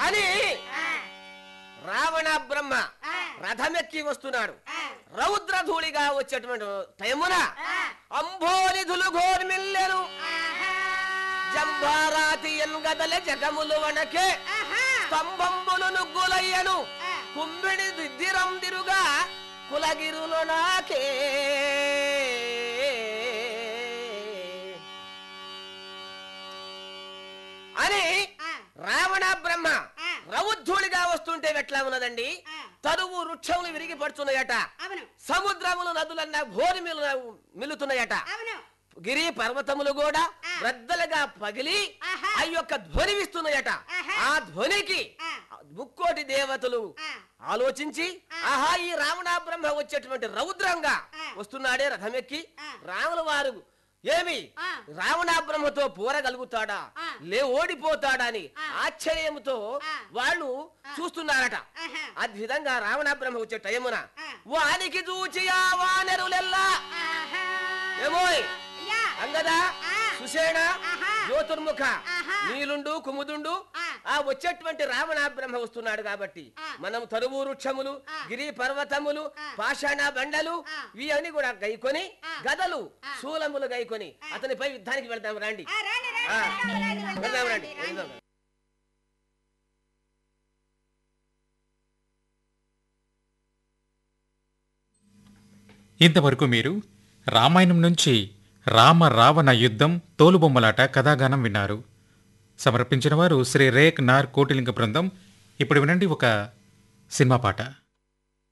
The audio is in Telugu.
అని ఆ, రావణ బ్రహ్మ ఆ, రథమెక్కి వస్తున్నాడు ఆ, రౌద్రధూళిగా వచ్చేటువంటి టైమున ఆ, అంబోనిధులు ఘోర్మిల్లెను ఆహా, జంభారాతి ఎన్గదలె జగములు వణకే ఆహా, స్తంభంబులు నుగ్గులయ్యను ఆ, కుంభిడి దిద్దిరం తిరుగా కులగిరులు నాకే అని ఆ, రావణ బ్రహ్మ ఆ. రౌద్ధుడిగా వస్తుంటే ఎట్లా ఉన్నదండి ఆ. తరువు వృక్షములు విరిగి పడుతున్నాయట అవును సముద్రములు నదులన్న భోరి మిలు మిల్లుతున్నాయట అవును గిరి పర్వతములు కూడా ఆ. రద్దలుగా పగిలి ఆహా. ఆ యొక్క ధ్వనివిస్తున్నాయట ఆహా. ఆ ధ్వనికి ఆ. ముక్కోటి దేవతలు ఆ, ఆలోచించి ఆ. ఆహా ఈ రావణ బ్రహ్మ వచ్చేటువంటి రౌద్రంగా ఆ. వస్తున్నాడే రథమెక్కి ఆ. రాముల వారు ఏమి ఆ. రావణ బ్రహ్మతో పోరగలుగుతాడా ఆ. లే ఓడిపోతాడా అని ఆ. ఆశ్చర్యంతో ఆ. వాళ్ళు చూస్తున్నారట ఆహా, అద్భుతంగా రావణ బ్రహ్మ వచ్చే టైమున ఆ. వానికి చూచి ఆ వానరులెల్లా ఆహా. ఏమోయ్ యా, అంగదా ఆ. సుషేణ ఆహా. జ్యోతిర్ముఖ ఆహా. నీలుండు కుముదుండు ఆ. ఆ వచ్చేటువంటి రావణ బ్రహ్మ వస్తున్నాడు కాబట్టి ఆ. మనం తరువు వృక్షములు ఆ. గిరి పర్వతములు ఆ. పాషాణ బండలు ఆ. ఇవన్నీ కూడా గైకొని ఆ. గదలు ఆ. శూలములు గైకొని అతనిపై యుద్ధానికి వెళ్దాం రండి ఆ, రండి, రండి, ఆ. వెళ్దాం, రండి, వెళ్దాం, వెళ్దాం రండి, రండి రండి. వెళ్దాం. ఇంతవరకు మీరు రామాయణం నుంచి రామ రావణ యుద్ధం తోలుబొమ్మలాట కథాగానం విన్నారు సమర్పించిన వారు శ్రీ రేక్ నార్ కోటిలింగ బృందం ఇప్పుడు వినండి ఒక సినిమా పాట